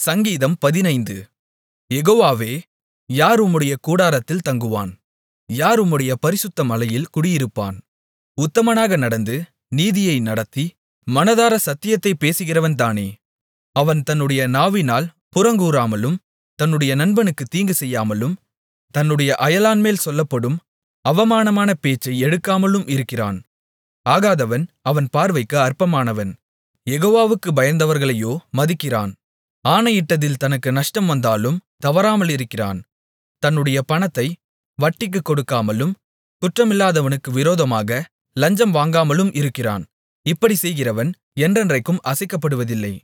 சங்கீதம் பதினைந்து யெகோவாவே யார் உம்முடைய கூடாரத்தில் தங்குவான் யார் உம்முடைய பரிசுத்த மலையில் குடியிருப்பான் உத்தமனாக நடந்து நீதியை நடத்தி மனதார சத்தியத்தைப் பேசுகிறவன்தானே அவன் தன்னுடைய நாவினால் புறங்கூறாமலும் தன்னுடைய நண்பனுக்குத் தீங்கு செய்யாமலும் தன்னுடைய அயலான்மேல் சொல்லப்படும் அவமானமான பேச்சை எடுக்காமலும் இருக்கிறான் ஆகாதவன் அவன் பார்வைக்கு அற்பமானவன் யெகோவாவுக்குப் பயந்தவர்களையோ மதிக்கிறான் ஆணையிட்டதில் தனக்கு நஷ்டம் வந்தாலும் தவறாமலிருக்கிறான் தன்னுடைய பணத்தை வட்டிக்குக் கொடுக்காமலும் குற்றமில்லாதவனுக்கு விரோதமாக லஞ்சம் வாங்காமலும் இருக்கிறான் இப்படிச் செய்கிறவன் என்றென்றைக்கும் அசைக்கப்படுவதில்லை